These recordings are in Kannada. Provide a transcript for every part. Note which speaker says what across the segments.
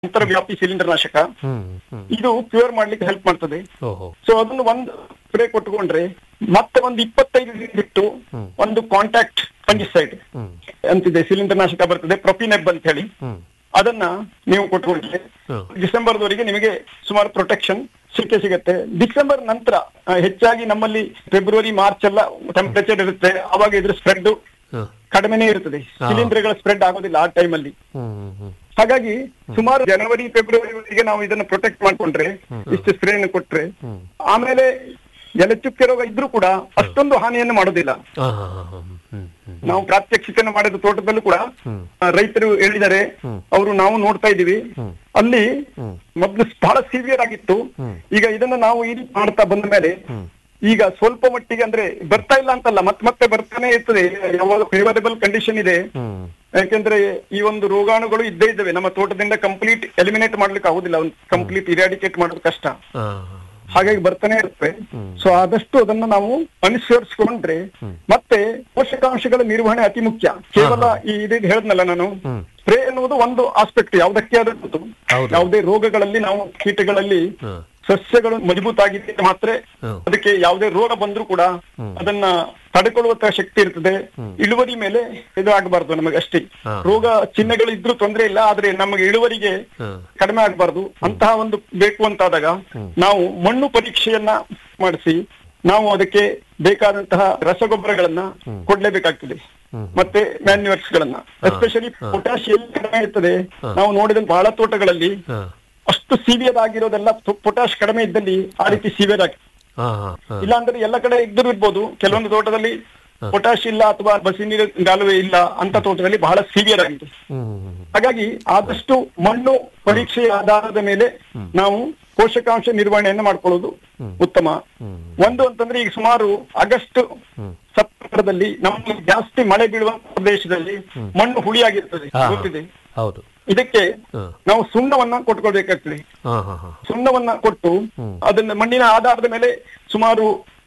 Speaker 1: ಅಂತರ್ವ್ಯಾಪಿ ಸಿಲಿಂಡರ್ ನಾಶಕ
Speaker 2: ಹ್ಮ್ ಹ್ಮ್
Speaker 1: ಇದು ಕ್ಯೂರ್ ಮಾಡ್ಲಿಕ್ಕೆ ಹೆಲ್ಪ್ ಮಾಡ್ತದೆ
Speaker 2: ಓಹೋ
Speaker 1: ಸೊ ಅದನ್ನು ಒಂದು ಸ್ಪ್ರೇ ಕೊಟ್ಟುಕೊಂಡ್ರೆ ಮತ್ತೆ ಒಂದು ಇಪ್ಪತ್ತೈದು ದಿನ ಬಿಟ್ಟು
Speaker 2: ಹ್ಮ್.
Speaker 1: ಒಂದು ಕಾಂಟ್ಯಾಕ್ಟ್ ಫಂಗಿಸೈಡ್
Speaker 2: ಹ್ಮ್
Speaker 1: ಅಂತಿದೆ ಸಿಲಿಂಡರ್ ನಾಶಕ ಬರ್ತದೆ ಪ್ರೊಪಿನೆಬ್ ಅಂತ ಹೇಳಿ
Speaker 2: ಹ್ಮ್
Speaker 1: ಅದನ್ನ ನೀವು ಕೊಟ್ಟುಕೊಂಡ್ರೆ
Speaker 2: ಹ್ಮ್.
Speaker 1: ಡಿಸೆಂಬರ್ವರೆಗೆ ನಿಮಗೆ ಸುಮಾರು ಪ್ರೊಟೆಕ್ಷನ್ ಸಿಕ್ಕೇ ಸಿಗತ್ತೆ ಡಿಸೆಂಬರ್ ನಂತರ ಆ, ಹೆಚ್ಚಾಗಿ ನಮ್ಮಲ್ಲಿ ಫೆಬ್ರವರಿ ಮಾರ್ಚ್ ಎಲ್ಲ ಟೆಂಪರೇಚರ್ ಇರುತ್ತೆ ಅವಾಗ ಇದ್ರ ಸ್ಪ್ರೆಡ್
Speaker 2: ಹ್ಮ್
Speaker 1: ಕಡಿಮೆನೇ ಇರ್ತದೆ
Speaker 2: ಹಾ.
Speaker 1: ಶಿಲೀಂಧ್ರಗಳ ಸ್ಪ್ರೆಡ್ ಆಗೋದಿಲ್ಲ ಆ ಟೈಮಲ್ಲಿ
Speaker 2: ಹ್ಮ್ ಹ್ಮ್
Speaker 1: ಹಾಗಾಗಿ ಸುಮಾರು ಜನವರಿ ಫೆಬ್ರವರಿವರೆಗೆ ನಾವು ಇದನ್ನ ಪ್ರೊಟೆಕ್ಟ್ ಮಾಡ್ಕೊಂಡ್ರೆ ಇಷ್ಟು ಸ್ಪ್ರೇಯನ್ನು ಕೊಟ್ರೆ
Speaker 2: ಹ್ಮ್
Speaker 1: ಆಮೇಲೆ ಎಲೆಚುಕ್ಕೆ ರೋಗ ಇದ್ರೂ ಕೂಡ ಅಷ್ಟೊಂದು ಹಾನಿಯನ್ನು ಮಾಡೋದಿಲ್ಲ
Speaker 2: ಹಾ ಹಾ ಹಾ ಹಾ ಹ್ಮ್ ಹ್ಮ್
Speaker 1: ನಾವು ಪ್ರಾತ್ಯಕ್ಷಿಕೆಯನ್ನು ಮಾಡಿದ ತೋಟದಲ್ಲೂ ಕೂಡ
Speaker 2: ಹ್ಮ್
Speaker 1: ಆ, ರೈತರು ಹೇಳಿದ್ದಾರೆ
Speaker 2: ಹ್ಮ್.
Speaker 1: ಅವರು ನಾವು ನೋಡ್ತಾ ಇದ್ದೀವಿ
Speaker 2: ಹ್ಮ್.
Speaker 1: ಅಲ್ಲಿ
Speaker 2: ಹ್ಮ್.
Speaker 1: ಮೊದ್ಲು ಬಹಳ ಸಿವಿಯರ್ ಆಗಿತ್ತು
Speaker 2: ಹ್ಮ್.
Speaker 1: ಈಗ ಇದನ್ನ ನಾವು ಈ ರೀತಿ ಮಾಡ್ತಾ ಬಂದ ಮೇಲೆ
Speaker 2: ಹ್ಮ್.
Speaker 1: ಈಗ ಸ್ವಲ್ಪ ಮಟ್ಟಿಗೆ ಅಂದ್ರೆ ಬರ್ತಾ ಇಲ್ಲ ಅಂತಲ್ಲ ಮತ್ತೆ ಮತ್ತೆ ಬರ್ತಾನೆ ಇರ್ತದೆ ಯಾವಾಗ ಫೇವರೇಬಲ್ ಕಂಡೀಷನ್ ಇದೆ
Speaker 2: ಹ್ಮ್
Speaker 1: ಯಾಕೆಂದ್ರೆ ಈ ಒಂದು ರೋಗಾಣುಗಳು ಇದ್ದೇ ಇದ್ದಾವೆ ನಮ್ಮ ತೋಟದಿಂದ ಕಂಪ್ಲೀಟ್ ಎಲಿಮಿನೇಟ್ ಮಾಡ್ಲಿಕ್ಕೆ ಆಗುದಿಲ್ಲ ಒಂದು ಕಂಪ್ಲೀಟ್ ಇರಾಡಿಕೇಟ್ ಮಾಡೋದು ಕಷ್ಟ
Speaker 2: ಹಾ
Speaker 1: ಹಾಗಾಗಿ ಬರ್ತಾನೆ ಇರುತ್ತೆ ಸೊ ಆದಷ್ಟು ಅದನ್ನ ನಾವು ಅನುಸರಿಸಿಕೊಂಡ್ರೆ ಮತ್ತೆ ಪೋಷಕಾಂಶಗಳ ನಿರ್ವಹಣೆ ಅತಿ ಮುಖ್ಯ ಕೇವಲ ಈ ಇದು ಹೇಳಿದ್ನಲ್ಲ ನಾನು
Speaker 2: ಹ್ಮ್.
Speaker 1: ಸ್ಪ್ರೇ ಎನ್ನುವುದು ಒಂದು ಆಸ್ಪೆಕ್ಟ್ ಯಾವುದಕ್ಕೆ ಆದದ್ದು
Speaker 2: ಹೌದು.
Speaker 1: ಯಾವುದೇ ರೋಗಗಳಲ್ಲಿ ನಾವು ಕೀಟಗಳಲ್ಲಿ
Speaker 2: ಹಾ
Speaker 1: ಸಸ್ಯಗಳು ಮಜಬೂತಾಗಿದ್ದರೆ ಮಾತ್ರ
Speaker 2: ಹ್ಮ್.
Speaker 1: ಅದಕ್ಕೆ ಯಾವುದೇ ರೋಗ ಬಂದ್ರೂ ಕೂಡ ಅದನ್ನ ತಡೆಕೊಳ್ಳುವಂತ ಶಕ್ತಿ ಇರ್ತದೆ ಇಳುವರಿ ಮೇಲೆ ಇದು ಆಗಬಾರ್ದು ನಮಗೆ ಅಷ್ಟೇ
Speaker 2: ಹಾ.
Speaker 1: ರೋಗ ಚಿಹ್ನೆಗಳು ಇದ್ರೂ ತೊಂದರೆ ಇಲ್ಲ ಆದ್ರೆ ನಮಗೆ ಇಳುವರಿಗೆ
Speaker 2: ಹ್ಮ್.
Speaker 1: ಕಡಿಮೆ ಆಗಬಾರ್ದು ಅಂತಹ ಒಂದು ಬೇಕು ಅಂತಾದಾಗ ನಾವು ಮಣ್ಣು ಪರೀಕ್ಷೆಯನ್ನ ಮಾಡಿಸಿ ನಾವು ಅದಕ್ಕೆ ಬೇಕಾದಂತಹ ರಸಗೊಬ್ಬರಗಳನ್ನ ಕೊಡ್ಲೇಬೇಕಾಗ್ತದೆ ಮತ್ತೆ ಮ್ಯಾನ್ಯೂರ್ಸ್ ಗಳನ್ನ ಎಸ್ಪೆಷಲಿ ಪೊಟ್ಯಾಶಿಯಂ ಕಡಿಮೆ ಇರ್ತದೆ ನಾವು ನೋಡಿದ ಬಹಳ ತೋಟಗಳಲ್ಲಿ
Speaker 2: ಹಾ
Speaker 1: ಅಷ್ಟು ಸಿವಿಯರ್ ಆಗಿರೋದೆಲ್ಲ ಪೊಟ್ಯಾಶ್ ಕಡಿಮೆ ಇದ್ದಲ್ಲಿ ಆ ರೀತಿ ಸಿವಿಯರ್ ಆಗಿ
Speaker 2: ಹಾ ಹಾ ಹಾ
Speaker 1: ಇಲ್ಲ ಅಂದ್ರೆ ಎಲ್ಲ ಕಡೆ ಇದ್ದರೂ ಇರ್ಬೋದು ಕೆಲವೊಂದು ತೋಟದಲ್ಲಿ ಪೊಟ್ಯಾಶ್ ಇಲ್ಲ ಅಥವಾ ಬಸಿ ನೀರು ಗಾಲುವೆ ಇಲ್ಲ ಅಂತ ತೋಟದಲ್ಲಿ ಬಹಳ ಸಿವಿಯರ್ ಆಗಿದೆ
Speaker 2: ಹ್ಮ್ ಹ್ಮ್
Speaker 1: ಹಾಗಾಗಿ ಆದಷ್ಟು ಮಣ್ಣು ಪರೀಕ್ಷೆಯ ಆಧಾರದ ಮೇಲೆ ನಾವು ಪೋಷಕಾಂಶ ನಿರ್ವಹಣೆಯನ್ನು ಮಾಡ್ಕೊಳ್ಳೋದು ಉತ್ತಮ ಒಂದು ಅಂತಂದ್ರೆ ಈಗ ಸುಮಾರು ಆಗಸ್ಟ್ ಸೆಪ್ಟೆಂಬರ್ದಲ್ಲಿ ನಮ್ಮಲ್ಲಿ ಜಾಸ್ತಿ ಮಳೆ ಬೀಳುವ ಪ್ರದೇಶದಲ್ಲಿ ಮಣ್ಣು ಹುಳಿಯಾಗಿರ್ತದೆ
Speaker 2: ಹಾ, ಹಾ.
Speaker 1: ಗೊತ್ತಿದೆ
Speaker 2: ಹೌದು
Speaker 1: ಇದಕ್ಕೆ
Speaker 2: ಹಾ.
Speaker 1: ನಾವು ಸುಣ್ಣವನ್ನ ಕೊಟ್ಕೊಳ್ಬೇಕಾಗ್ತದೆ
Speaker 2: ಹಾ ಹಾ ಹಾ
Speaker 1: ಸುಣ್ಣವನ್ನ ಕೊಟ್ಟು ಅದನ್ನ ಮಣ್ಣಿನ ಆಧಾರದ ಮೇಲೆ ಸುಮಾರು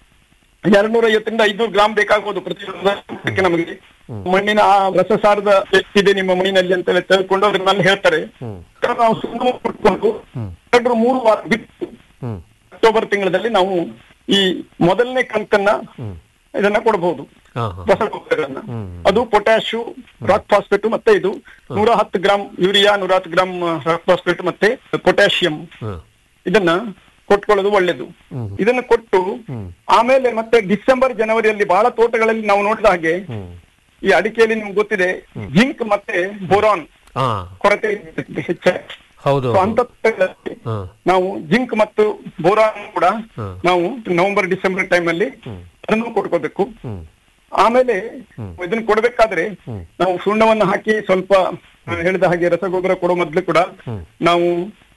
Speaker 1: ಎರಡ್ನೂರ ಐವತ್ತರಿಂದ ಐದ್ನೂರು ಗ್ರಾಮ್ ಬೇಕಾಗ್ಬೋದು ಪ್ರತಿ ನಮಗೆ ಮಣ್ಣಿನ ಆ ರಸಸಾರದ ಎಷ್ಟಿದೆ ನಿಮ್ಮ ಮಣ್ಣಿನಲ್ಲಿ ಅಂತ ಹೇಳಿ ತಿಳ್ಕೊಂಡು ಅದ್ರಲ್ಲಿ ಹೇಳ್ತಾರೆ
Speaker 2: ಹ್ಮ್.
Speaker 1: ನಾವು ಸುಣ್ಣ ಕೊಟ್ಕೊಂಡು ಎರಡು ಮೂರು ವಾರ ಬಿಟ್ಟು
Speaker 2: ಹ್ಮ್
Speaker 1: ಅಕ್ಟೋಬರ್ ತಿಂಗಳಲ್ಲಿ ನಾವು ಈ ಮೊದಲನೇ ಕಂತನ್ನ ಇದನ್ನ ಕೊಡಬಹುದು
Speaker 2: ಹಾ ಹಾ
Speaker 1: ರಸಗೊಬ್ಬರಗಳನ್ನ ಅದು ಪೊಟ್ಯಾಶು ರಾಕ್ ಫಾಸ್ಫೇಟ್ ಮತ್ತೆ ಇದು ನೂರ ಹತ್ತು ಗ್ರಾಮ್ ಯೂರಿಯಾ ನೂರ ಹತ್ತು ಗ್ರಾಮ್ ರಾಕ್ ಫಾಸ್ಫೇಟ್ ಮತ್ತೆ ಪೊಟ್ಯಾಷಿಯಂ
Speaker 2: ಹ್ಮ್
Speaker 1: ಇದನ್ನ ಕೊಟ್ಕೊಳ್ಳೋದು ಒಳ್ಳೇದು
Speaker 2: ಹ್ಮ್.
Speaker 1: ಇದನ್ನ ಕೊಟ್ಟು
Speaker 2: ಹ್ಮ್.
Speaker 1: ಆಮೇಲೆ ಮತ್ತೆ ಡಿಸೆಂಬರ್ ಜನವರಿಯಲ್ಲಿ ಬಹಳ ತೋಟಗಳಲ್ಲಿ ನಾವು ನೋಡಿದ ಹಾಗೆ
Speaker 2: ಹ್ಮ್
Speaker 1: ಈ ಅಡಿಕೆಯಲ್ಲಿ ನಿಮ್ಗೆ ಗೊತ್ತಿದೆ ಜಿಂಕ್ ಮತ್ತೆ ಬೋರಾನ್
Speaker 2: ಹಾ
Speaker 1: ಕೊರತೆ ಇರ್ತದೆ ಹೆಚ್ಚಾಗಿ
Speaker 2: ಹೌದು
Speaker 1: So ಅಂತ ತೋಟಗಳಲ್ಲಿ
Speaker 2: ಹಾ
Speaker 1: ನಾವು ಜಿಂಕ್ ಮತ್ತು ಬೋರಾನ್ ಕೂಡ
Speaker 2: ಹ್ಮ್.
Speaker 1: ನಾವು ನವೆಂಬರ್ ಡಿಸೆಂಬರ್ ಟೈಮ್ ಅಲ್ಲಿ ಅದನ್ನು ಕೊಡ್ಕೋಬೇಕು
Speaker 2: ಹ್ಮ್
Speaker 1: ಆಮೇಲೆ ಇದನ್ನ ಕೊಡ್ಬೇಕಾದ್ರೆ ನಾವು ಸುಣ್ಣವನ್ನು ಹಾಕಿ ಸ್ವಲ್ಪ ಆ, ಹೇಳಿದ ಹಾಗೆ ರಸಗೊಬ್ಬರ ಕೊಡೋ ಮೊದ್ಲು ಕೂಡ ನಾವು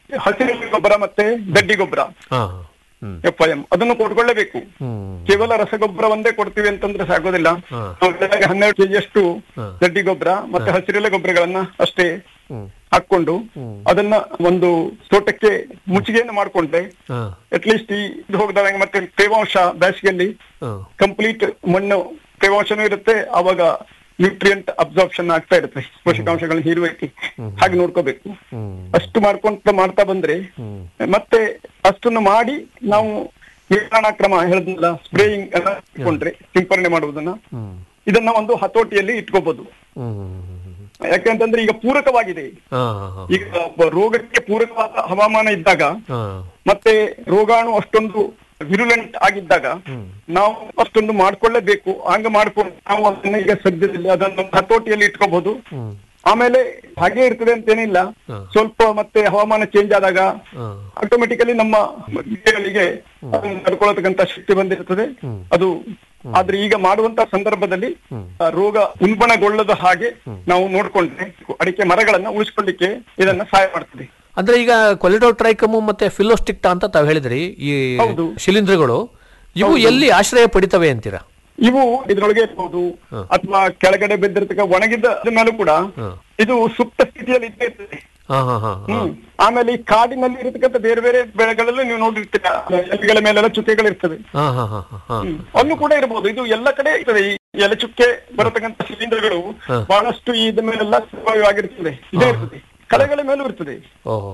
Speaker 1: ಹಸಿರು ಗೊಬ್ಬರ ಮತ್ತೆ ಗಡ್ಡಿ ಗೊಬ್ಬರ
Speaker 2: ಹಾ ಹ್ಮ್
Speaker 1: ಎಫ್ ಐ ಎಂ ಅದನ್ನು ಕೊಟ್ಕೊಳ್ಳೇಬೇಕು
Speaker 2: ಹ್ಮ್
Speaker 1: ಕೇವಲ ರಸಗೊಬ್ಬರ ಒಂದೇ ಕೊಡ್ತೀವಿ ಅಂತಂದ್ರೆ ಸಾಗೋದಿಲ್ಲ
Speaker 2: ಹಾ.
Speaker 1: ನಾವು ಬೆಳಗ್ಗೆ ಹನ್ನೆರಡು ಕೆಜಿ ಅಷ್ಟು
Speaker 2: ಹಾ.
Speaker 1: ಗಡ್ಡಿ ಗೊಬ್ಬರ ಮತ್ತೆ ಹಸಿರೆಲೆ ಗೊಬ್ಬರಗಳನ್ನ ಅಷ್ಟೇ
Speaker 2: ಹ್ಮ್
Speaker 1: ಹಾಕೊಂಡು ಅದನ್ನ ಒಂದು ತೋಟಕ್ಕೆ ಮುಚ್ಚಿಗೆಯನ್ನು ಮಾಡ್ಕೊಂಡ್ರೆ
Speaker 2: ಹಾ
Speaker 1: ಅಟ್ಲೀಸ್ಟ್ ಈ ಇದು ಹೋಗದಾಗ ಮತ್ತೆ ತೇವಾಂಶ ಬೇಸಿಗೆಯಲ್ಲಿ
Speaker 2: ಹಾ
Speaker 1: ಕಂಪ್ಲೀಟ್ ಮಣ್ಣು ತೇವಾಂಶನೂ ಇರುತ್ತೆ ಅವಾಗ ನ್ಯೂಟ್ರಿಯೆಂಟ್ ಅಬ್ಸಾರ್ಪ್ಷನ್ ಆಗ್ತಾ ಇರುತ್ತೆ ಪೋಷಕಾಂಶಗಳನ್ನ ಹೀರುವಿಕೆ ಹಾಗೆ ನೋಡ್ಕೋಬೇಕು
Speaker 2: ಹ್ಮ್
Speaker 1: ಅಷ್ಟು ಮಾಡ್ಕೊಂತ ಮಾಡ್ತಾ ಬಂದ್ರೆ ಮತ್ತೆ ಅಷ್ಟನ್ನು ಮಾಡಿ ನಾವು ನಿರ್ವಹಣಾ ಕ್ರಮ ಹೇಳಿದ್ನಲ್ಲ ಸ್ಪ್ರೇಯಿಂಗ್ ಅನ್ನ ಇಟ್ಕೊಂಡ್ರೆ ಸಿಂಪರಣೆ ಮಾಡುವುದನ್ನ
Speaker 2: ಹ್ಮ್
Speaker 1: ಇದನ್ನ ಒಂದು ಹತೋಟಿಯಲ್ಲಿ ಇಟ್ಕೋಬಹುದು
Speaker 2: ಹ್ಮ್
Speaker 1: ಯಾಕೆಂತಂದ್ರೆ ಈಗ ಪೂರಕವಾಗಿದೆ
Speaker 2: ಹಾ ಹಾ
Speaker 1: ಈಗ ಒಬ್ಬ ರೋಗಕ್ಕೆ ಪೂರಕವಾದ ಹವಾಮಾನ ಇದ್ದಾಗ
Speaker 2: ಹಾ
Speaker 1: ಮತ್ತೆ ರೋಗಾಣು ಅಷ್ಟೊಂದು ವಿರುಲೆಂಟ್ ಆಗಿದ್ದಾಗ ನಾವು ಅಷ್ಟೊಂದು ಮಾಡ್ಕೊಳ್ಳೇಬೇಕು ಹಂಗ ಮಾಡ್ಕೊಂಡು ನಾವು ಅದನ್ನ ಈಗ ಸದ್ಯದಲ್ಲಿ ಅದನ್ನು ಹತೋಟಿಯಲ್ಲಿ ಇಟ್ಕೋಬಹುದು
Speaker 2: ಹ್ಮ್
Speaker 1: ಆಮೇಲೆ ಹಾಗೆ ಇರ್ತದೆ ಅಂತೇನಿಲ್ಲ
Speaker 2: ಹ.
Speaker 1: ಸ್ವಲ್ಪ ಮತ್ತೆ ಹವಾಮಾನ ಚೇಂಜ್ ಆದಾಗ
Speaker 2: ಹಾ
Speaker 1: ಆಟೋಮೆಟಿಕಲಿ ನಮ್ಮ ಗಿಡಗಳಿಗೆ ಅದನ್ನ ತಡ್ಕೊಳ್ಳತಕ್ಕಂತ ಶಕ್ತಿ ಬಂದಿರ್ತದೆ ಅದು ಆದ್ರೆ ಈಗ ಮಾಡುವಂತ ಸಂದರ್ಭದಲ್ಲಿ ಆ ರೋಗ ಉಲ್ಬಣಗೊಳ್ಳದ ಹಾಗೆ ನಾವು ನೋಡ್ಕೊಂಡ್ರೆ ಅಡಿಕೆ ಮರಗಳನ್ನ ಉಳಿಸ್ಕೊಳ್ಳಿಕ್ಕೆ ಇದನ್ನ ಸಹಾಯ ಮಾಡ್ತದೆ
Speaker 2: ಅಂದ್ರೆ ಈಗ ಕೊಲಿಡೋಟ್ರೈಕಮು ಮತ್ತೆ ಫಿಲೋಸ್ಟಿಕ್ಟಾ ಅಂತ ತಾವು ಹೇಳಿದ್ರಿ ಈ
Speaker 1: ಹೌದು.
Speaker 2: ಶಿಲೀಂಧ್ರಗಳು ಇವು ಎಲ್ಲಿ ಆಶ್ರಯ ಪಡಿತವೆ ಅಂತೀರಾ
Speaker 1: ಇವು ಇದ್ರೊಳಗೆ ಇರ್ಬೋದು ಅಥವಾ ಕೆಳಗಡೆ ಬಿದ್ದಿರ್ತಕ್ಕ ಒಣಗಿದ ಮೇಲೂ ಕೂಡ ಇದು ಸುಪ್ತ ಸ್ಥಿತಿಯಲ್ಲಿ ಇದ್ದೇ ಇರ್ತದೆ
Speaker 2: ಹಾ ಹಾ ಹಾ ಹಾ
Speaker 1: ಹ್ಮ್ ಆಮೇಲೆ ಈ ಕಾಡಿನಲ್ಲಿ ಇರತಕ್ಕಂತ ಬೇರೆ ಬೇರೆ ಬೆಳೆಗಳಲ್ಲೂ ನೀವು ನೋಡಿರ್ತೀರ ಎಲೆಗಳ ಮೇಲೆಲ್ಲ ಚುಕ್ಕೆಗಳಿರ್ತವೆ
Speaker 2: ಹಾ ಹಾ ಹಾ ಹಾ ಹಾ
Speaker 1: ಹ್ಮ್. ಅಲ್ಲೂ ಕೂಡ ಇರಬಹುದು ಇದು ಎಲ್ಲ ಕಡೆ ಇರ್ತದೆ ಈ ಎಲೆ ಚುಕ್ಕೆ ಬರತಕ್ಕಂತ ಶಿಲೀಂಧ್ರಗಳು ಬಹಳಷ್ಟು ಇದ ಮೇಲೆಲ್ಲ ಸರ್ವೈವ್ ಆಗಿರ್ತದೆ ಇದೇ ಇರ್ತದೆ ಕಳೆಗಳ ಮೇಲೂ ಇರ್ತದೆ
Speaker 2: ಓಹೋ